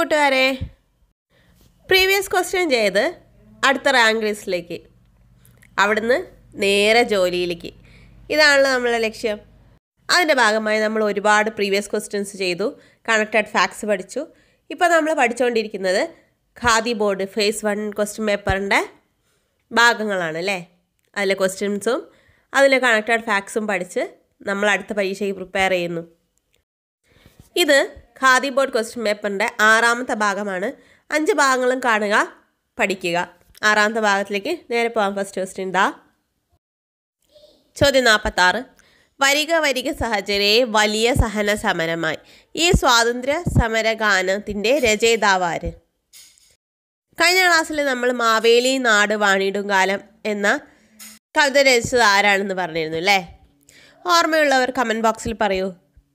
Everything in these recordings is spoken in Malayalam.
കൂട്ടുകാരെ പ്രീവിയസ് ക്വസ്റ്റ്യൻ ചെയ്ത് അടുത്ത റാങ്ക് ലിസ്റ്റിലേക്ക് അവിടുന്ന് നേരെ ജോലിയിലേക്ക് ഇതാണല്ലോ നമ്മളെ ലക്ഷ്യം അതിൻ്റെ ഭാഗമായി നമ്മൾ ഒരുപാട് പ്രീവിയസ് ക്വസ്റ്റ്യൻസ് ചെയ്തു കണക്റ്റഡ് ഫാക്ട്സ് പഠിച്ചു ഇപ്പോൾ നമ്മൾ പഠിച്ചുകൊണ്ടിരിക്കുന്നത് Khadi board phase one question പേപ്പറിൻ്റെ ഭാഗങ്ങളാണ് അല്ലേ അതിലെ ക്വസ്റ്റ്യൻസും അതിലെ കണക്റ്റഡ് ഫാക്ട്സും പഠിച്ച് നമ്മൾ അടുത്ത പരീക്ഷയ്ക്ക് പ്രിപ്പയർ ചെയ്യുന്നു ഇത് ഖാദി ബോർഡ് ക്വസ്റ്റ്യൻ പേപ്പറിൻ്റെ ആറാമത്തെ ഭാഗമാണ് അഞ്ച് ഭാഗങ്ങളും കാണുക പഠിക്കുക ആറാമത്തെ ഭാഗത്തിലേക്ക് നേരെ പോകാം ഫസ്റ്റ് ക്വസ്റ്റ്യൻ ദാ ചോദ്യം നാൽപ്പത്താറ് വരിക വരിക സഹചരെ വലിയ സഹന സമരമായി ഈ സ്വാതന്ത്ര്യ സമര ഗാനത്തിൻ്റെ രചയിതാവാര് കഴിഞ്ഞ ക്ലാസ്സിൽ നമ്മൾ മാവേലി നാട് വാണിടും കാലം എന്ന കവിത രചിച്ചത് ആരാണെന്ന് പറഞ്ഞിരുന്നു അല്ലേ ഓർമ്മയുള്ളവർ കമൻറ്റ് ബോക്സിൽ പറയൂ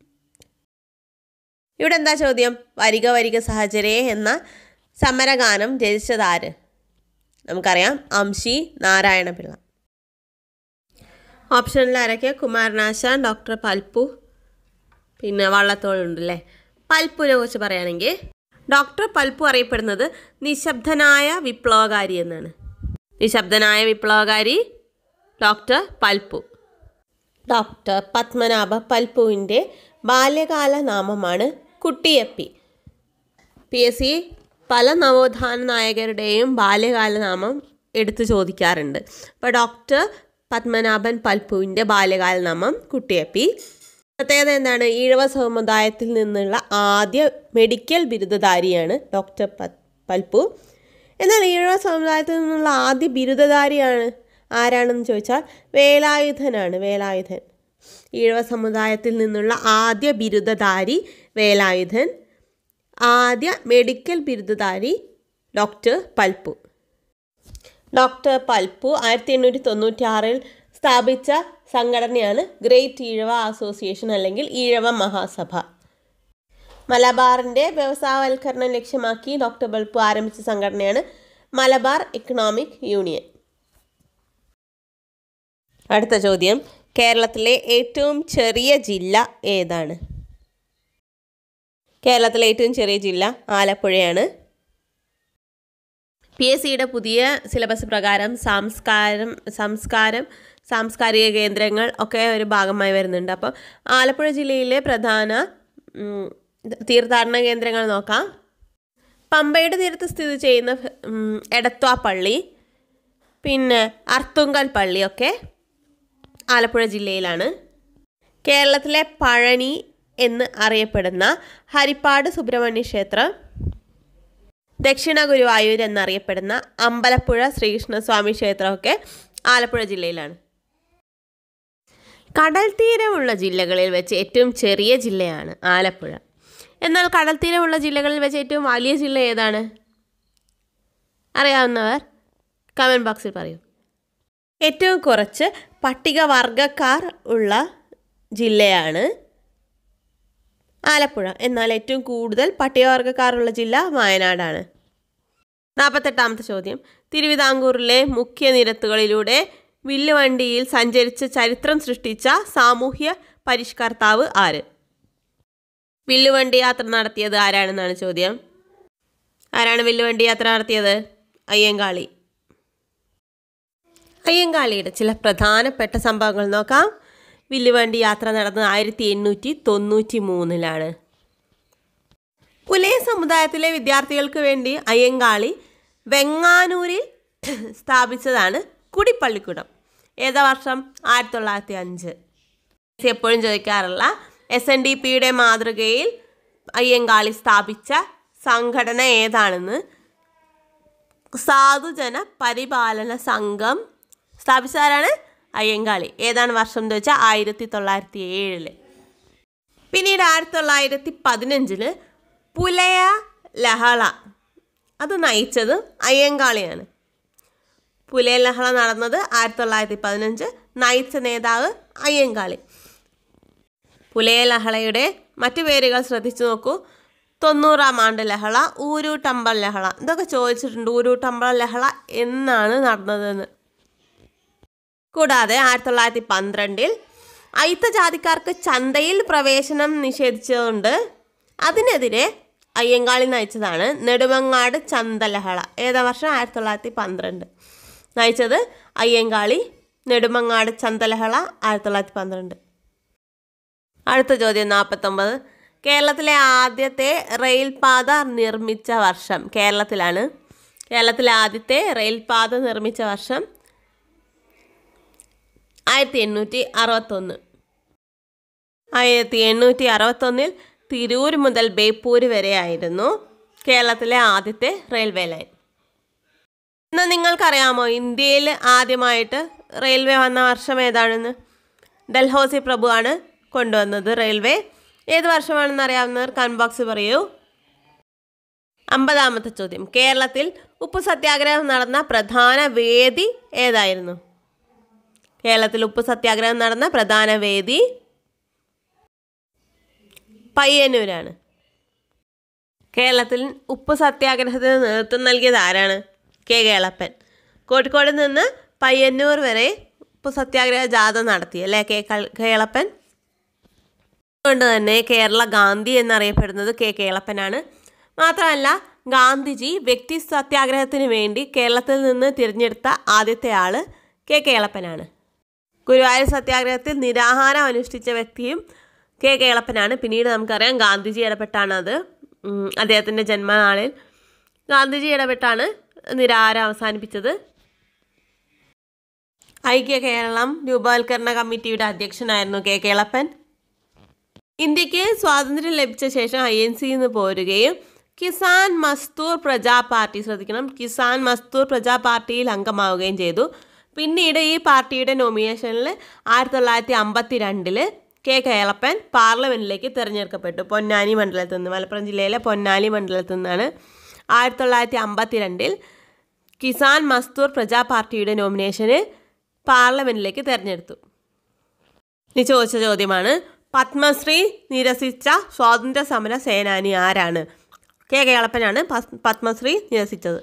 ഇവിടെ എന്താ ചോദ്യം വരിക വരിക സഹചരേ എന്ന സമരഗാനം രചിച്ചത് ആര് നമുക്കറിയാം അംശി നാരായണപിള്ള ഓപ്ഷനിൽ ആരൊക്കെ കുമാരനാശാൻ ഡോക്ടർ പൽപ്പു പിന്നെ വള്ളത്തോളുണ്ടല്ലേ പൽപ്പുവിനെ കുറിച്ച് പറയുകയാണെങ്കിൽ ഡോക്ടർ പൽപ്പു അറിയപ്പെടുന്നത് നിശബ്ദനായ വിപ്ലവകാരി എന്നാണ് നിശബ്ദനായ വിപ്ലവകാരി ഡോക്ടർ പൽപ്പു ഡോക്ടർ പത്മനാഭ പൽപ്പുവിൻ്റെ ബാല്യകാല നാമമാണ് കുട്ടിയപ്പി പി എസ് സി പല നവോത്ഥാന നായകരുടെയും ബാല്യകാല നാമം എടുത്തു ചോദിക്കാറുണ്ട് അപ്പോൾ ഡോക്ടർ പത്മനാഭൻ പൽപ്പുവിൻ്റെ ബാല്യകാല നാമം കുട്ടിയപ്പി പ്രത്യേകത എന്താണ് ഈഴവ സമുദായത്തിൽ നിന്നുള്ള ആദ്യ മെഡിക്കൽ ബിരുദധാരിയാണ് ഡോക്ടർ പ- പൽപ്പു എന്നാൽ ഈഴവ സമുദായത്തിൽ നിന്നുള്ള ആദ്യ ബിരുദധാരിയാണ് ആരാണെന്ന് ചോദിച്ചാൽ വേലായുധനാണ് വേലായുധൻ ഈഴവ സമുദായത്തിൽ നിന്നുള്ള ആദ്യ ബിരുദധാരി വേലായുധൻ ആദ്യ മെഡിക്കൽ ബിരുദധാരി ഡോക്ടർ പൽപ്പു ഡോക്ടർ പൽപ്പു ആയിരത്തി എണ്ണൂറ്റി തൊണ്ണൂറ്റി ആറിൽ സ്ഥാപിച്ച സംഘടനയാണ് ഗ്രേറ്റ് ഈഴവ അസോസിയേഷൻ അല്ലെങ്കിൽ ഈഴവ മഹാസഭ മലബാറിൻ്റെ വ്യവസായവൽക്കരണം ലക്ഷ്യമാക്കി ഡോക്ടർ പൽപ്പു ആരംഭിച്ച സംഘടനയാണ് മലബാർ ഇക്കണോമിക് യൂണിയൻ അടുത്ത ചോദ്യം കേരളത്തിലെ ഏറ്റവും ചെറിയ ജില്ല ഏതാണ് കേരളത്തിലെ ഏറ്റവും ചെറിയ ജില്ല ആലപ്പുഴയാണ് പി എസ് സിയുടെ പുതിയ സിലബസ് പ്രകാരം സംസ്കാരം സംസ്കാരം സാംസ്കാരിക കേന്ദ്രങ്ങൾ ഒക്കെ ഒരു ഭാഗമായി വരുന്നുണ്ട് അപ്പം ആലപ്പുഴ ജില്ലയിലെ പ്രധാന ഉം, തീർത്ഥാടന കേന്ദ്രങ്ങൾ നോക്കാം പമ്പയുടെ തീരത്ത് സ്ഥിതി ചെയ്യുന്ന ഉം, എടത്വാ പള്ളി പിന്നെ അർത്തുങ്കൽ പള്ളിയൊക്കെ ആലപ്പുഴ ജില്ലയിലാണ് കേരളത്തിലെ പഴനി എന്ന് അറിയപ്പെടുന്ന ഹരിപ്പാട് സുബ്രഹ്മണ്യ ക്ഷേത്രം ദക്ഷിണ ഗുരുവായൂർ എന്നറിയപ്പെടുന്ന അമ്പലപ്പുഴ ശ്രീകൃഷ്ണസ്വാമി ക്ഷേത്രമൊക്കെ ആലപ്പുഴ ജില്ലയിലാണ് കടൽ തീരമുള്ള ജില്ലകളിൽ വെച്ച് ഏറ്റവും ചെറിയ ജില്ലയാണ് ആലപ്പുഴ എന്നാൽ കടൽ തീരമുള്ള ജില്ലകളിൽ വെച്ച് ഏറ്റവും വലിയ ജില്ല ഏതാണ് അറിയാവുന്നവർ കമൻറ്റ് ബോക്സിൽ പറയൂ ഏറ്റവും കുറച്ച് പട്ടികവർഗക്കാർ ഉള്ള ജില്ലയാണ് ആലപ്പുഴ എന്നാൽ ഏറ്റവും കൂടുതൽ പട്ടികവർഗക്കാരുള്ള ജില്ല വയനാടാണ് നാൽപ്പത്തെട്ടാമത്തെ ചോദ്യം തിരുവിതാംകൂറിലെ മുഖ്യ നിരത്തുകളിലൂടെ വില്ലുവണ്ടിയിൽ സഞ്ചരിച്ച് ചരിത്രം സൃഷ്ടിച്ച സാമൂഹ്യ പരിഷ്കർത്താവ് ആര് വില്ലുവണ്ടി യാത്ര നടത്തിയത് ആരാണെന്നാണ് ചോദ്യം ആരാണ് വില്ലുവണ്ടി യാത്ര നടത്തിയത് അയ്യങ്കാളി അയ്യങ്കാളിയുടെ ചില പ്രധാനപ്പെട്ട സംഭവങ്ങൾ നോക്കാം വില്ലുവണ്ടി യാത്ര നടന്നത് ആയിരത്തി എണ്ണൂറ്റി തൊണ്ണൂറ്റി മൂന്നിലാണ് പുലയ സമുദായത്തിലെ വിദ്യാർത്ഥികൾക്ക് വേണ്ടി അയ്യങ്കാളി വെങ്ങാനൂരിൽ സ്ഥാപിച്ചതാണ് കുടിപ്പള്ളിക്കുടം ഏതാ വർഷം ആയിരത്തി തൊള്ളായിരത്തി അഞ്ച് എപ്പോഴും ചോദിക്കാറുള്ള എസ് എൻ ഡി പിയുടെ മാതൃകയിൽ അയ്യങ്കാളി സ്ഥാപിച്ച സംഘടന ഏതാണെന്ന് സാധുജന പരിപാലന സംഘം സ്ഥാപിച്ചതാരാണ് അയ്യങ്കാളി ഏതാണ് വർഷം എന്ന് വെച്ചാൽ ആയിരത്തി തൊള്ളായിരത്തി ഏഴില് പിന്നീട് ആയിരത്തി തൊള്ളായിരത്തി പതിനഞ്ചില് പുലയ ലഹള അത് നയിച്ചത് അയ്യങ്കാളിയാണ് പുലയ ലഹള നടന്നത് ആയിരത്തി തൊള്ളായിരത്തി പതിനഞ്ച് നയിച്ച നേതാവ് അയ്യങ്കാളി പുലയ ലഹളയുടെ മറ്റു പേരുകൾ ശ്രദ്ധിച്ചു നോക്കൂ തൊണ്ണൂറാം ആണ്ട് ലഹള ഊരൂട്ടമ്പൽ ലഹള ഇതൊക്കെ ചോദിച്ചിട്ടുണ്ട് ഊരൂട്ടമ്പൽ ലഹള എന്നാണ് നടന്നതെന്ന് കൂടാതെ ആയിരത്തി തൊള്ളായിരത്തി പന്ത്രണ്ടിൽ അയിത്ത ജാതിക്കാർക്ക് ചന്തയിൽ പ്രവേശനം നിഷേധിച്ചതുകൊണ്ട് അതിനെതിരെ അയ്യങ്കാളി നയിച്ചതാണ് നെടുമങ്ങാട് ചന്തലഹള ഏതാ വർഷം ആയിരത്തി തൊള്ളായിരത്തി പന്ത്രണ്ട് നയിച്ചത് അയ്യങ്കാളി നെടുമങ്ങാട് ചന്തലഹള ആയിരത്തി തൊള്ളായിരത്തി പന്ത്രണ്ട് അടുത്ത ചോദ്യം നാൽപ്പത്തൊമ്പത് കേരളത്തിലെ ആദ്യത്തെ റെയിൽപാത നിർമ്മിച്ച വർഷം കേരളത്തിലാണ് കേരളത്തിലെ ആദ്യത്തെ റെയിൽപാത നിർമ്മിച്ച വർഷം ആയിരത്തി എണ്ണൂറ്റി അറുപത്തൊന്ന് ആയിരത്തി എണ്ണൂറ്റി അറുപത്തൊന്നിൽ തിരൂർ മുതൽ ബേപ്പൂർ വരെയായിരുന്നു കേരളത്തിലെ ആദ്യത്തെ റെയിൽവേ ലൈൻ എന്നാൽ നിങ്ങൾക്കറിയാമോ ഇന്ത്യയിൽ ആദ്യമായിട്ട് റെയിൽവേ വന്ന വർഷം ഏതാണെന്ന് ഡൽഹൌസി പ്രഭുവാണ് കൊണ്ടുവന്നത് റെയിൽവേ ഏത് വർഷമാണെന്ന് അറിയാവുന്നവർ കമന്റ് ബോക്സ് പറയൂ അമ്പതാമത്തെ ചോദ്യം കേരളത്തിൽ ഉപ്പു സത്യാഗ്രഹം നടന്ന പ്രധാന വേദി ഏതായിരുന്നു കേരളത്തിൽ ഉപ്പു സത്യാഗ്രഹം നടന്ന പ്രധാന വേദി പയ്യന്നൂരാണ് കേരളത്തിൽ ഉപ്പ് സത്യാഗ്രഹത്തിന് നേതൃത്വം നൽകിയത് ആരാണ് കെ കേളപ്പൻ കോഴിക്കോട് നിന്ന് പയ്യന്നൂർ വരെ ഉപ്പ് സത്യാഗ്രഹ ജാഥ നടത്തി അല്ലേ കെ കൾ- കേളപ്പൻ അതുകൊണ്ട് തന്നെ കേരള ഗാന്ധി എന്നറിയപ്പെടുന്നത് കെ കേളപ്പനാണ് മാത്രമല്ല ഗാന്ധിജി വ്യക്തി സത്യാഗ്രഹത്തിന് വേണ്ടി കേരളത്തിൽ നിന്ന് തിരഞ്ഞെടുത്ത ആദ്യത്തെ ആൾ കെ കേളപ്പനാണ് ഗുരുവായൂർ സത്യാഗ്രഹത്തിൽ നിരാഹാരം അനുഷ്ഠിച്ച വ്യക്തിയും കെ കേളപ്പനാണ് പിന്നീട് നമുക്കറിയാം ഗാന്ധിജി ഇടപെട്ടാണ് അത് ഉം, അദ്ദേഹത്തിൻ്റെ ജന്മനാളിൽ ഗാന്ധിജി ഇടപെട്ടാണ് നിരാഹാരം അവസാനിപ്പിച്ചത് ഐക്യ കേരളം രൂപവൽക്കരണ കമ്മിറ്റിയുടെ അധ്യക്ഷനായിരുന്നു കെ കേളപ്പൻ ഇന്ത്യക്ക് സ്വാതന്ത്ര്യം ലഭിച്ച ശേഷം ഐ എൻ സിയിൽ നിന്ന് പോരുകയും കിസാൻ മസ്തൂർ പ്രജാ പാർട്ടി ശ്രദ്ധിക്കണം കിസാൻ മസ്തൂർ പ്രജാ പാർട്ടിയിൽ അംഗമാവുകയും ചെയ്തു പിന്നീട് ഈ പാർട്ടിയുടെ നോമിനേഷനിൽ ആയിരത്തി തൊള്ളായിരത്തി അമ്പത്തി രണ്ടില് കെ കേളപ്പൻ പാർലമെൻറ്റിലേക്ക് തിരഞ്ഞെടുക്കപ്പെട്ടു പൊന്നാനി മണ്ഡലത്തിൽ നിന്ന് മലപ്പുറം ജില്ലയിലെ പൊന്നാനി മണ്ഡലത്തിൽ നിന്നാണ് ആയിരത്തി തൊള്ളായിരത്തി അമ്പത്തി രണ്ടിൽ കിസാൻ മസ്തൂർ പ്രജാ പാർട്ടിയുടെ നോമിനേഷന് പാർലമെൻറ്റിലേക്ക് തിരഞ്ഞെടുത്തു ഇനി ചോദിച്ച ചോദ്യമാണ് പത്മശ്രീ നിരസിച്ച സ്വാതന്ത്ര്യ സമര സേനാനി ആരാണ് കെ കേളപ്പനാണ് പസ്- പത്മശ്രീ നിരസിച്ചത്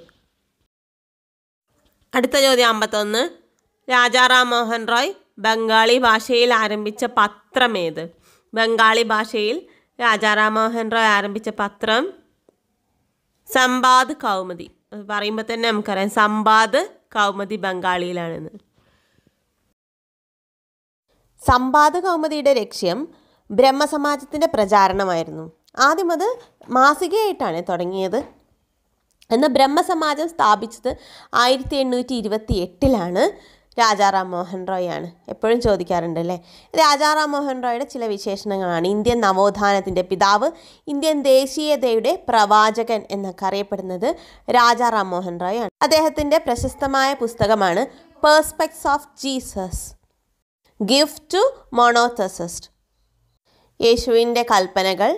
അടുത്ത ചോദ്യം അമ്പത്തൊന്ന് രാജാറാം മോഹൻ റോയ് ബംഗാളി ഭാഷയിൽ ആരംഭിച്ച പത്രം ഏത് ബംഗാളി ഭാഷയിൽ രാജാറാം മോഹൻ റോയ് ആരംഭിച്ച പത്രം സമ്പാദ് കൗമുദി അത് പറയുമ്പോൾ തന്നെ നമുക്കറിയാം സമ്പാദ് കൗമുദി ബംഗാളിയിലാണെന്ന് സമ്പാദ കൗമുദിയുടെ ലക്ഷ്യം ബ്രഹ്മസമാജത്തിൻ്റെ പ്രചാരണമായിരുന്നു ആദ്യം അത് മാസികയായിട്ടാണ് തുടങ്ങിയത് എന്നാൽ ബ്രഹ്മസമാജം സ്ഥാപിച്ചത് ആയിരത്തി എണ്ണൂറ്റി ഇരുപത്തി എട്ടിലാണ് രാജാറാം മോഹൻ റോയ് ആണ് എപ്പോഴും ചോദിക്കാറുണ്ട് അല്ലേ രാജാറാം മോഹൻ റോയുടെ ചില വിശേഷണങ്ങളാണ് ഇന്ത്യൻ നവോത്ഥാനത്തിൻ്റെ പിതാവ് ഇന്ത്യൻ ദേശീയതയുടെ പ്രവാചകൻ എന്നൊക്കെ അറിയപ്പെടുന്നത് രാജാറാം മോഹൻ റോയ് ആണ് അദ്ദേഹത്തിൻ്റെ പ്രശസ്തമായ പുസ്തകമാണ് precepts of Jesus gift to monotheists യേശുവിൻ്റെ കൽപ്പനകൾ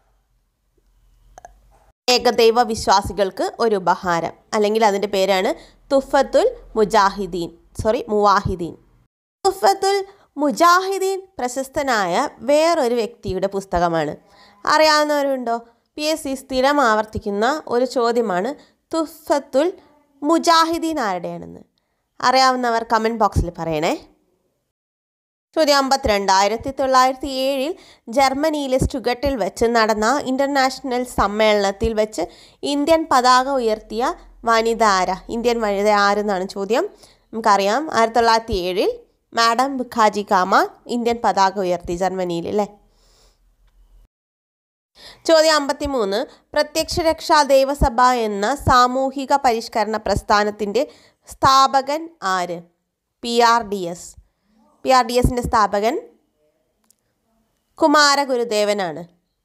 ഏകദൈവ വിശ്വാസികൾക്ക് ഒരു ഉപഹാരം അല്ലെങ്കിൽ അതിൻ്റെ പേരാണ് തുഫത്തുൽ മുജാഹിദീൻ സോറി മുവാഹിദീൻ തുഫത്തുൽ മുജാഹിദീൻ പ്രശസ്തനായ വേറൊരു വ്യക്തിയുടെ പുസ്തകമാണ് അറിയാവുന്നവരുണ്ടോ പി എസ് സി സ്ഥിരം ആവർത്തിക്കുന്ന ഒരു ചോദ്യമാണ് തുഫത്തുൽ മുജാഹിദീൻ ആരുടെയാണെന്ന് അറിയാവുന്നവർ കമൻറ്റ് ബോക്സിൽ പറയണേ ചോദ്യം അമ്പത്തിരണ്ട് ആയിരത്തി തൊള്ളായിരത്തി ഏഴിൽ ജർമ്മനിയിലെ സ്റ്റുഗട്ടിൽ വെച്ച് നടന്ന ഇൻ്റർനാഷണൽ സമ്മേളനത്തിൽ വെച്ച് ഇന്ത്യൻ പതാക ഉയർത്തിയ വനിത ആര ഇന്ത്യൻ വനിത ആരെന്നാണ് ചോദ്യം നമുക്കറിയാം ആയിരത്തി തൊള്ളായിരത്തി ഏഴിൽ മാഡം ബുഖാജി കാമ ഇന്ത്യൻ പതാക ഉയർത്തി ജർമ്മനിയിൽ അല്ലേ ചോദ്യം അമ്പത്തിമൂന്ന് പ്രത്യക്ഷരക്ഷാ ദേവസഭ എന്ന സാമൂഹിക പരിഷ്കരണ പ്രസ്ഥാനത്തിൻ്റെ സ്ഥാപകൻ ആര് P R D S P R D എസിൻ്റെ സ്ഥാപകൻ കുമാരഗുരുദേവനാണ്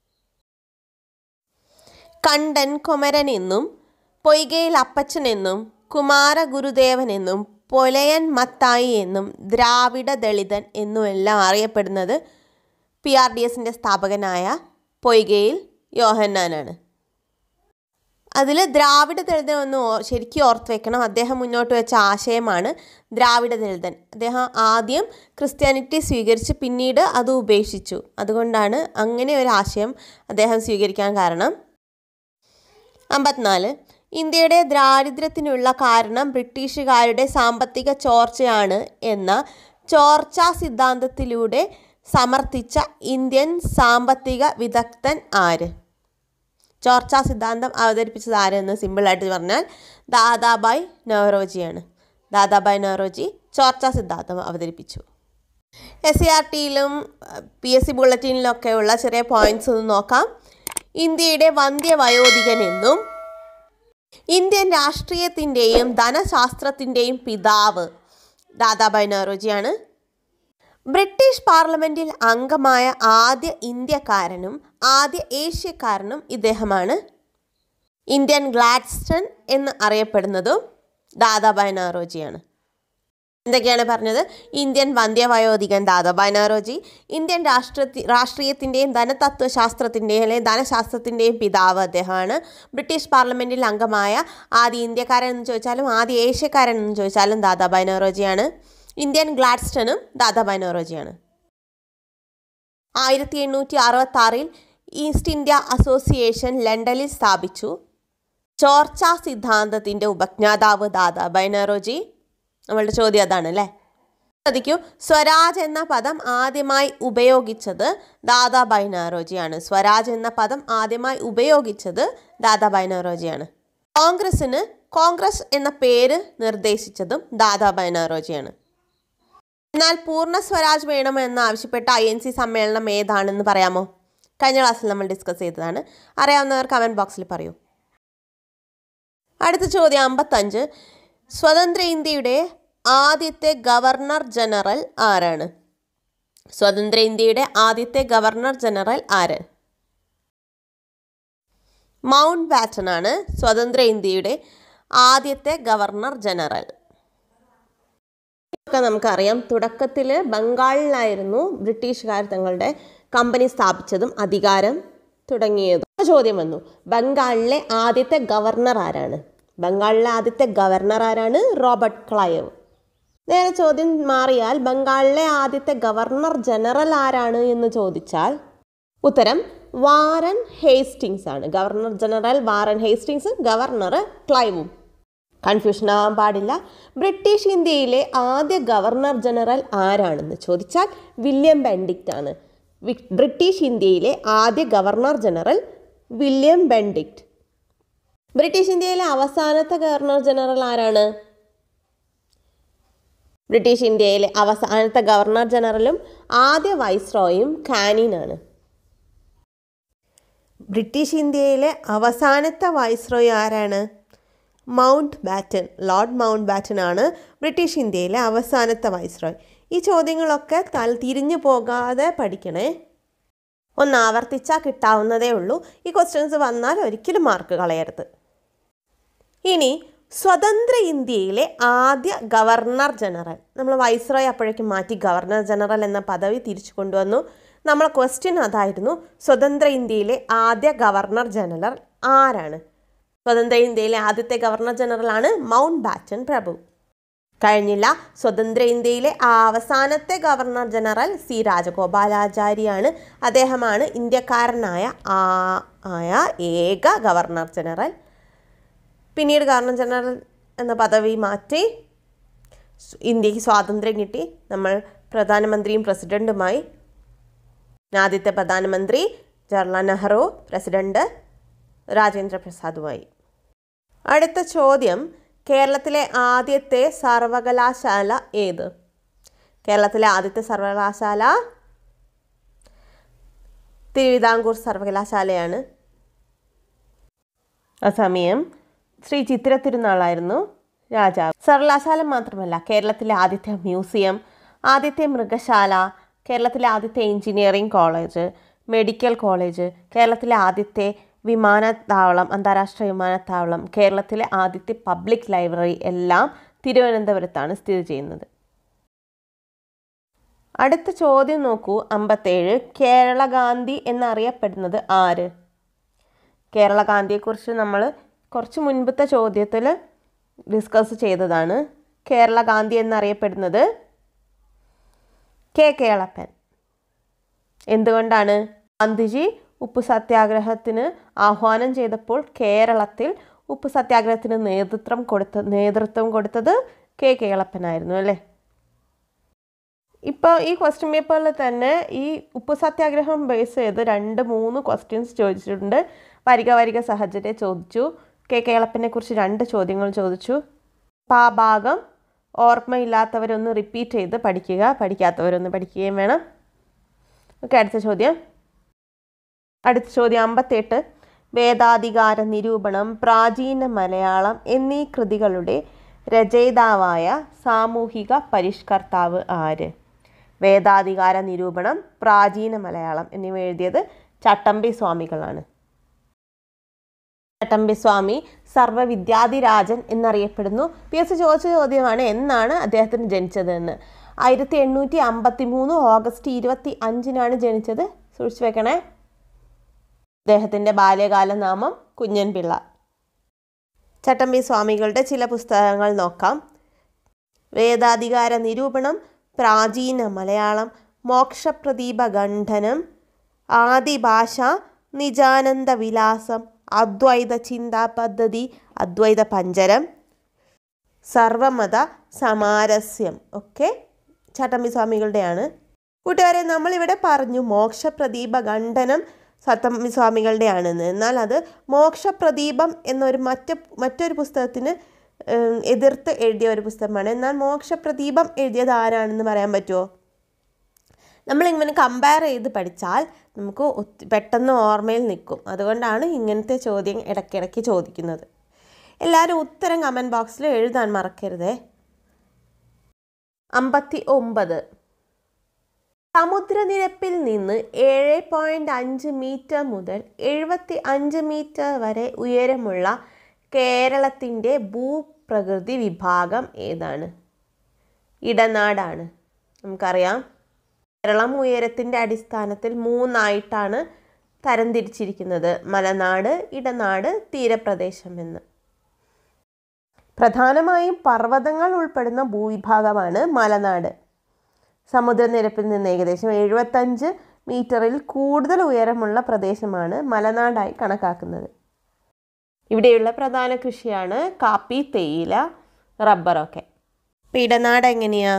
കണ്ടൻ കൊമരൻ എന്നും പൊയ്കയിൽ അപ്പച്ചൻ എന്നും കുമാരഗുരുദേവൻ എന്നും പൊലയൻ മത്തായി എന്നും ദ്രാവിഡ ദളിതൻ എന്നുമെല്ലാം അറിയപ്പെടുന്നത് പി ആർ ഡി എസിൻ്റെ സ്ഥാപകനായ പൊയ്കയിൽ യോഹന്നാനാണ് അതിൽ ദ്രാവിഡ ദളിതൻ ഒന്ന് ഓ- ശരിക്കും ഓർത്ത് വെക്കണം അദ്ദേഹം മുന്നോട്ട് വെച്ച ആശയമാണ് ദ്രാവിഡ ദളിതൻ അദ്ദേഹം ആദ്യം ക്രിസ്ത്യാനിറ്റി സ്വീകരിച്ച് പിന്നീട് അത് ഉപേക്ഷിച്ചു അതുകൊണ്ടാണ് അങ്ങനെ ഒരു ആശയം അദ്ദേഹം സ്വീകരിക്കാൻ കാരണം അമ്പത്തിനാല് ഇന്ത്യയുടെ ദാരിദ്ര്യത്തിനുള്ള കാരണം ബ്രിട്ടീഷുകാരുടെ സാമ്പത്തിക ചോർച്ചയാണ് എന്ന ചോർച്ചാ സിദ്ധാന്തത്തിലൂടെ സമർത്ഥിച്ച ഇന്ത്യൻ സാമ്പത്തിക വിദഗ്ധൻ ആര് ചോർച്ച സിദ്ധാന്തം അവതരിപ്പിച്ചത് ആരെന്ന് സിമ്പിളായിട്ട് പറഞ്ഞാൽ ദാദാബായ് നവറോജിയാണ് ദാദാബായ് നവറോജി ചോർച്ച സിദ്ധാന്തം അവതരിപ്പിച്ചു എസ് സി ആർ ടിയിലും പി എസ് സി ബുള്ളറ്റിനിലൊക്കെ ഉള്ള ചെറിയ പോയിന്റ്സ് ഒന്ന് നോക്കാം ഇന്ത്യയുടെ വന്ധ്യവയോധികൻ എന്നും ഇന്ത്യൻ രാഷ്ട്രീയത്തിൻ്റെയും ധനശാസ്ത്രത്തിൻ്റെയും പിതാവ് ദാദാബായ് നവറോജിയാണ് ബ്രിട്ടീഷ് പാർലമെൻറ്റിൽ അംഗമായ ആദ്യ ഇന്ത്യക്കാരനും ആദ്യ ഏഷ്യക്കാരനും ഇദ്ദേഹമാണ് ഇന്ത്യൻ ഗ്ലാഡ്സ്റ്റൺ എന്ന് അറിയപ്പെടുന്നതും ദാദാബായ് നവറോജിയാണ് എന്തൊക്കെയാണ് പറഞ്ഞത് ഇന്ത്യൻ വന്ധ്യവയോധികൻ ദാദാബായ് നവറോജി ഇന്ത്യൻ രാഷ്ട്ര രാഷ്ട്രീയത്തിൻ്റെയും ധനതത്വശാസ്ത്രത്തിൻ്റെയും അല്ലെങ്കിൽ ധനശാസ്ത്രത്തിൻ്റെയും പിതാവ് അദ്ദേഹമാണ് ബ്രിട്ടീഷ് പാർലമെൻറ്റിൽ അംഗമായ ആദ്യ ഇന്ത്യക്കാരൻ എന്ന് ചോദിച്ചാലും ആദ്യ ഏഷ്യക്കാരൻ എന്ന് ചോദിച്ചാലും ദാദാബായ് നവറോജിയാണ് ഇന്ത്യൻ ഗ്ലാഡ്സ്റ്റണും ദാദാബായ് നവറോജിയാണ് ആയിരത്തി എണ്ണൂറ്റി അറുപത്തി ആറിൽ ഈസ്റ്റ് ഇന്ത്യ അസോസിയേഷൻ ലണ്ടനിൽ സ്ഥാപിച്ചു ചോർച്ച സിദ്ധാന്തത്തിൻ്റെ ഉപജ്ഞാതാവ് ദാദാബായ് നവറോജി നമ്മളുടെ ചോദ്യം അതാണ് അല്ലേ ശ്രദ്ധിക്കൂ സ്വരാജ് എന്ന പദം ആദ്യമായി ഉപയോഗിച്ചത് ദാദാബായ് നവറോജിയാണ് സ്വരാജ് എന്ന പദം ആദ്യമായി ഉപയോഗിച്ചത് ദാദാബായ് നവറോജിയാണ് കോൺഗ്രസിന് കോൺഗ്രസ് എന്ന പേര് നിർദ്ദേശിച്ചതും ദാദാബായ് നവറോജിയാണ് എന്നാൽ പൂർണ്ണ സ്വരാജ് വേണമെന്ന് ആവശ്യപ്പെട്ട ഐ എൻ സി സമ്മേളനം ഏതാണെന്ന് പറയാമോ കഴിഞ്ഞ ക്ലാസ്സിൽ നമ്മൾ ഡിസ്കസ് ചെയ്തതാണ് അറിയാവുന്നവർ കമൻറ്റ് ബോക്സിൽ പറയൂ അടുത്ത ചോദ്യം അമ്പത്തഞ്ച് സ്വതന്ത്ര ഇന്ത്യയുടെ ആദ്യത്തെ ഗവർണർ ജനറൽ ആരാണ് സ്വതന്ത്ര ഇന്ത്യയുടെ ആദ്യത്തെ ഗവർണർ ജനറൽ ആര് മൗണ്ട് ബാറ്റൺ ആണ് സ്വതന്ത്ര ഇന്ത്യയുടെ ആദ്യത്തെ ഗവർണർ ജനറൽ ഒക്കെ നമുക്കറിയാം തുടക്കത്തിൽ ബംഗാളിലായിരുന്നു ബ്രിട്ടീഷുകാർ തങ്ങളുടെ കമ്പനി സ്ഥാപിച്ചതും അധികാരം തുടങ്ങിയതും ചോദ്യം വന്നു ബംഗാളിലെ ആദ്യത്തെ ഗവർണർ ആരാണ് ബംഗാളിലെ ആദ്യത്തെ ഗവർണർ ആരാണ് റോബർട്ട് ക്ലൈവ് നേരെ ചോദ്യം മാറിയാൽ ബംഗാളിലെ ആദ്യത്തെ ഗവർണർ ജനറൽ ആരാണ് എന്ന് ചോദിച്ചാൽ ഉത്തരം വാരൻ ഹേസ്റ്റിങ്സ് ആണ് governor general Warren Hastings governor ക്ലൈവും കൺഫ്യൂഷൻ ആവാൻ പാടില്ല ബ്രിട്ടീഷ് ഇന്ത്യയിലെ ആദ്യ ഗവർണർ ജനറൽ ആരാണെന്ന് ചോദിച്ചാൽ വില്യം ബെൻഡിക്റ്റ് ആണ് വി- ബ്രിട്ടീഷ് ഇന്ത്യയിലെ ആദ്യ governor general William Bentinck British ഇന്ത്യയിലെ അവസാനത്തെ ഗവർണർ ജനറൽ ആരാണ് ബ്രിട്ടീഷ് ഇന്ത്യയിലെ അവസാനത്തെ ഗവർണർ ജനറലും ആദ്യ വൈസ്രോയും കാനിനാണ് ബ്രിട്ടീഷ് ഇന്ത്യയിലെ അവസാനത്തെ വൈസ്രോയ് ആരാണ് Mountbatten lord Mountbatten ആണ് ബ്രിട്ടീഷ് ഇന്ത്യയിലെ അവസാനത്തെ വൈസ്രോയ് ഈ ചോദ്യങ്ങളൊക്കെ തൽ തിരിഞ്ഞു പോകാതെ പഠിക്കണേ ഒന്ന് ആവർത്തിച്ചാൽ കിട്ടാവുന്നതേ ഉള്ളൂ ഈ ക്വസ്റ്റ്യൻസ് വന്നാൽ ഒരിക്കലും മാർക്ക് കളയരുത് ഇനി സ്വതന്ത്ര ഇന്ത്യയിലെ ആദ്യ ഗവർണർ ജനറൽ നമ്മൾ വൈസ്രോയ് അപ്പോഴേക്കും മാറ്റി ഗവർണർ ജനറൽ എന്ന പദവി തിരിച്ചു കൊണ്ടുവന്നു നമ്മളെ ക്വസ്റ്റ്യൻ അതായിരുന്നു സ്വതന്ത്ര ഇന്ത്യയിലെ ആദ്യ ഗവർണർ ജനറൽ ആരാണ് സ്വതന്ത്ര ഇന്ത്യയിലെ ആദ്യത്തെ ഗവർണർ ജനറലാണ് മൗണ്ട് ബാറ്റൻ പ്രഭു കഴിഞ്ഞില്ല സ്വതന്ത്ര ഇന്ത്യയിലെ അവസാനത്തെ ഗവർണർ ജനറൽ സി രാജഗോപാലാചാരിയാണ് അദ്ദേഹമാണ് ഇന്ത്യക്കാരനായ ആ- ആയ ഏക ഗവർണർ ജനറൽ പിന്നീട് ഗവർണർ ജനറൽ എന്ന പദവി മാറ്റി സ് ഇന്ത്യക്ക് സ്വാതന്ത്ര്യം കിട്ടി നമ്മൾ പ്രധാനമന്ത്രിയും പ്രസിഡൻറ്റുമായി ആദ്യത്തെ പ്രധാനമന്ത്രി ജവഹർലാൽ നെഹ്റു പ്രസിഡന്റ് രാജേന്ദ്ര പ്രസാദുമായി അടുത്ത ചോദ്യം കേരളത്തിലെ ആദ്യത്തെ സർവകലാശാല ഏത് കേരളത്തിലെ ആദ്യത്തെ സർവകലാശാല തിരുവിതാംകൂർ സർവകലാശാലയാണ് ആ സമയം ശ്രീ ചിത്ര തിരുനാളായിരുന്നു രാജാവ് സർവകലാശാല മാത്രമല്ല കേരളത്തിലെ ആദ്യത്തെ മ്യൂസിയം ആദ്യത്തെ മൃഗശാല കേരളത്തിലെ ആദ്യത്തെ എഞ്ചിനീയറിംഗ് കോളേജ് മെഡിക്കൽ കോളേജ് കേരളത്തിലെ ആദ്യത്തെ വിമാനത്താവളം അന്താരാഷ്ട്ര വിമാനത്താവളം കേരളത്തിലെ ആദ്യത്തെ പബ്ലിക് ലൈബ്രറി എല്ലാം തിരുവനന്തപുരത്താണ് സ്ഥിതി ചെയ്യുന്നത് അടുത്ത ചോദ്യം നോക്കൂ അമ്പത്തേഴ് കേരള ഗാന്ധി എന്നറിയപ്പെടുന്നത് ആര് കേരള ഗാന്ധിയെക്കുറിച്ച് നമ്മൾ കുറച്ച് മുൻപത്തെ ചോദ്യത്തിൽ ഡിസ്കസ് ചെയ്തതാണ് കേരള ഗാന്ധി എന്നറിയപ്പെടുന്നത് കെ കേളപ്പൻ എന്തുകൊണ്ടാണ് ഗാന്ധിജി ഉപ്പ് സത്യാഗ്രഹത്തിന് ആഹ്വാനം ചെയ്തപ്പോൾ കേരളത്തിൽ ഉപ്പ് സത്യാഗ്രഹത്തിന് നേതൃത്വം കൊടുത്ത നേതൃത്വം കൊടുത്തത് കെ കേളപ്പനായിരുന്നു അല്ലേ ഇപ്പോൾ ഈ ക്വസ്റ്റ്യൻ പേപ്പറിൽ തന്നെ ഈ ഉപ്പ് സത്യാഗ്രഹം ബേസ് ചെയ്ത് രണ്ട് മൂന്ന് ക്വസ്റ്റ്യൻസ് ചോദിച്ചിട്ടുണ്ട് വരിക വരിക സഹജരെ ചോദിച്ചു കെ കേളപ്പനെ കുറിച്ച് രണ്ട് ചോദ്യങ്ങൾ ചോദിച്ചു അപ്പോൾ ആ ഭാഗം ഓർമ്മയില്ലാത്തവരൊന്ന് റിപ്പീറ്റ് ചെയ്ത് പഠിക്കുക പഠിക്കാത്തവരൊന്ന് പഠിക്കുകയും വേണം ഓക്കെ അടുത്ത ചോദ്യം അടുത്ത ചോദ്യം അമ്പത്തെട്ട് വേദാധികാര നിരൂപണം പ്രാചീന മലയാളം എന്നീ കൃതികളുടെ രചയിതാവായ സാമൂഹിക പരിഷ്കർത്താവ് ആര് വേദാധികാര നിരൂപണം പ്രാചീന മലയാളം എന്നിവ എഴുതിയത് ചട്ടമ്പി സ്വാമികളാണ് ചട്ടമ്പി സ്വാമി സർവ്വവിദ്യാധിരാജൻ എന്നറിയപ്പെടുന്നു പി എസ് ചോദിച്ച ചോദ്യമാണ് എന്നാണ് അദ്ദേഹത്തിന് ജനിച്ചത് എന്ന് ആയിരത്തി എണ്ണൂറ്റി അമ്പത്തി മൂന്ന് ഓഗസ്റ്റ് ഇരുപത്തി അഞ്ചിനാണ് ജനിച്ചത് സൂക്ഷിച്ചു വെക്കണേ അദ്ദേഹത്തിൻ്റെ ബാല്യകാല നാമം കുഞ്ഞൻപിള്ള ചട്ടമ്പി സ്വാമികളുടെ ചില പുസ്തകങ്ങൾ നോക്കാം വേദാധികാര നിരൂപണം പ്രാചീന മലയാളം മോക്ഷപ്രദീപ ഖണ്ഡനം ആദിഭാഷ നിജാനന്ദ വിലാസം അദ്വൈത ചിന്താ പദ്ധതി അദ്വൈത പഞ്ചരം സർവമത സമാരസ്യം ഒക്കെ ചട്ടമ്പി സ്വാമികളുടെയാണ് കൂട്ടുകാരെ നമ്മളിവിടെ പറഞ്ഞു മോക്ഷപ്രദീപ ഖണ്ഡനം സത്തമ്പി സ്വാമികളുടെയാണെന്ന് എന്നാൽ അത് മോക്ഷപ്രദീപം എന്നൊരു മറ്റ് മറ്റൊരു പുസ്തകത്തിന് ഏം, എതിർത്ത് എഴുതിയ ഒരു പുസ്തകമാണ് എന്നാൽ മോക്ഷപ്രദീപം എഴുതിയത് ആരാണെന്ന് പറയാൻ പറ്റുമോ നമ്മളിങ്ങനെ കമ്പയർ ചെയ്ത് പഠിച്ചാൽ നമുക്ക് ഒത്തി- പെട്ടെന്ന് ഓർമ്മയിൽ നിൽക്കും അതുകൊണ്ടാണ് ഇങ്ങനത്തെ ചോദ്യം ഇടയ്ക്കിടയ്ക്ക് ചോദിക്കുന്നത് എല്ലാവരും ഉത്തരം കമൻറ്റ് ബോക്സിൽ എഴുതാൻ മറക്കരുതേ അമ്പത്തി ഒമ്പത് സമുദ്രനിരപ്പിൽ നിന്ന് ഏഴ് പോയിൻറ്റ് അഞ്ച് മീറ്റർ മുതൽ എഴുപത്തി അഞ്ച് മീറ്റർ വരെ ഉയരമുള്ള കേരളത്തിൻ്റെ ഭൂപ്രകൃതി വിഭാഗം ഏതാണ് ഇടനാടാണ് നമുക്കറിയാം കേരളം ഉയരത്തിൻ്റെ അടിസ്ഥാനത്തിൽ മൂന്നായിട്ടാണ് തരംതിരിച്ചിരിക്കുന്നത് മലനാട് ഇടനാട് തീരപ്രദേശം എന്ന് പ്രധാനമായും പർവ്വതങ്ങൾ ഉൾപ്പെടുന്ന ഭൂവിഭാഗമാണ് മലനാട് സമുദ്രനിരപ്പിൽ നിന്ന് ഏകദേശം എഴുപത്തഞ്ച് മീറ്ററിൽ കൂടുതൽ ഉയരമുള്ള പ്രദേശമാണ് മലനാടായി കണക്കാക്കുന്നത് ഇവിടെയുള്ള പ്രധാന കൃഷിയാണ് കാപ്പി തേയില റബ്ബറൊക്കെ ഇപ്പം ഇടനാട് എങ്ങനെയാ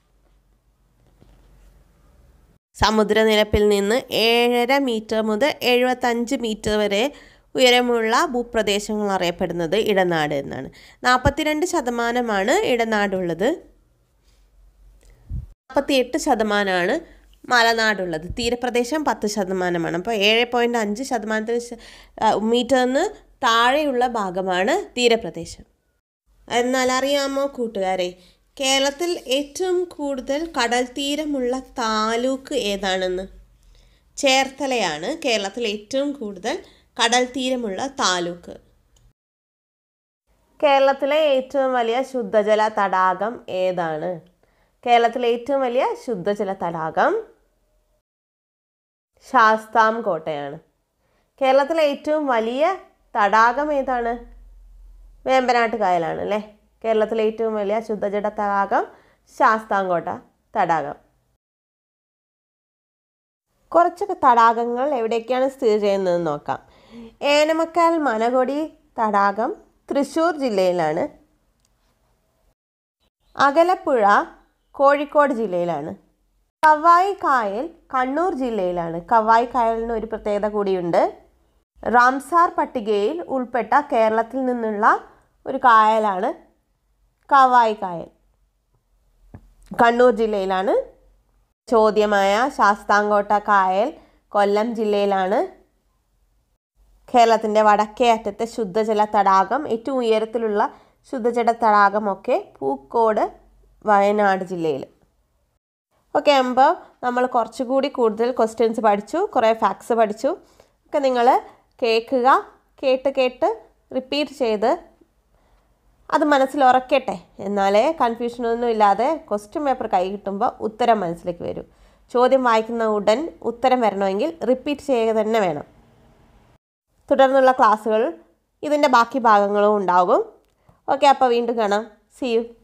സമുദ്രനിരപ്പിൽ നിന്ന് ഏഴര മീറ്റർ മുതൽ എഴുപത്തഞ്ച് മീറ്റർ വരെ ഉയരമുള്ള ഭൂപ്രദേശങ്ങൾ അറിയപ്പെടുന്നത് ഇടനാട് എന്നാണ് നാൽപ്പത്തിരണ്ട് ശതമാനമാണ് ഇടനാടുള്ളത് നാൽപ്പത്തിയെട്ട് ശതമാനമാണ് മലനാടുള്ളത് തീരപ്രദേശം പത്ത് ശതമാനമാണ് അപ്പോൾ ഏഴ് പോയിൻറ്റ് അഞ്ച് ശതമാനത്തിന് ശ- ആ, മീറ്ററിന് താഴെയുള്ള ഭാഗമാണ് തീരപ്രദേശം എന്നാൽ അറിയാമോ കൂട്ടുകാരെ കേരളത്തിൽ ഏറ്റവും കൂടുതൽ കടൽ തീരമുള്ള താലൂക്ക് ഏതാണെന്ന് ചേർത്തലയാണ് കേരളത്തിൽ ഏറ്റവും കൂടുതൽ കടൽ തീരമുള്ള താലൂക്ക് കേരളത്തിലെ ഏറ്റവും വലിയ ശുദ്ധജല തടാകം ഏതാണ് കേരളത്തിലെ ഏറ്റവും വലിയ ശുദ്ധജല തടാകം ശാസ്താം കോട്ടയാണ് കേരളത്തിലെ ഏറ്റവും വലിയ തടാകം ഏതാണ് വേമ്പനാട്ട് കായലാണ് അല്ലേ കേരളത്തിലെ ഏറ്റവും വലിയ ശുദ്ധജല തടാകം ശാസ്താംകോട്ട തടാകം കുറച്ചൊക്കെ തടാകങ്ങൾ എവിടെയൊക്കെയാണ് സ്ഥിതി ചെയ്യുന്നതെന്ന് നോക്കാം ഏനമക്കാൽ മനകൊടി തടാകം തൃശ്ശൂർ ജില്ലയിലാണ് അകലപ്പുഴ കോഴിക്കോട് ജില്ലയിലാണ് കവായി കായൽ കണ്ണൂർ ജില്ലയിലാണ് കവായി കായലിന് ഒരു പ്രത്യേകത കൂടിയുണ്ട് റാംസാർ പട്ടികയിൽ ഉൾപ്പെട്ട കേരളത്തിൽ നിന്നുള്ള ഒരു കായലാണ് കവായി കായൽ കണ്ണൂർ ജില്ലയിലാണ് ചോദ്യമായ ശാസ്താംകോട്ട കായൽ കൊല്ലം ജില്ലയിലാണ് കേരളത്തിൻ്റെ വടക്കേ അറ്റത്തെ ശുദ്ധജല തടാകം ഏറ്റവും ഉയരത്തിലുള്ള ശുദ്ധജല തടാകമൊക്കെ പൂക്കോട് വയനാട് ജില്ലയിൽ ഓക്കെ ആകുമ്പോൾ നമ്മൾ കുറച്ചുകൂടി കൂടുതൽ ക്വസ്റ്റ്യൻസ് പഠിച്ചു കുറേ ഫാക്ട്സ് പഠിച്ചു ഒക്കെ നിങ്ങൾ കേൾക്കുക കേട്ട് കേട്ട് റിപ്പീറ്റ് ചെയ്ത് അത് മനസ്സിൽ ഉറക്കട്ടെ എന്നാലേ കൺഫ്യൂഷനൊന്നും ഇല്ലാതെ ക്വസ്റ്റ്യൻ പേപ്പർ കൈ കിട്ടുമ്പോൾ ഉത്തരം മനസ്സിലേക്ക് വരും ചോദ്യം വായിക്കുന്ന ഉടൻ ഉത്തരം വരണമെങ്കിൽ റിപ്പീറ്റ് ചെയ്യുക തന്നെ വേണം തുടർന്നുള്ള ക്ലാസ്സുകൾ ഇതിൻ്റെ ബാക്കി ഭാഗങ്ങളും ഉണ്ടാകും ഓക്കെ അപ്പോൾ വീണ്ടും കാണാം സി യു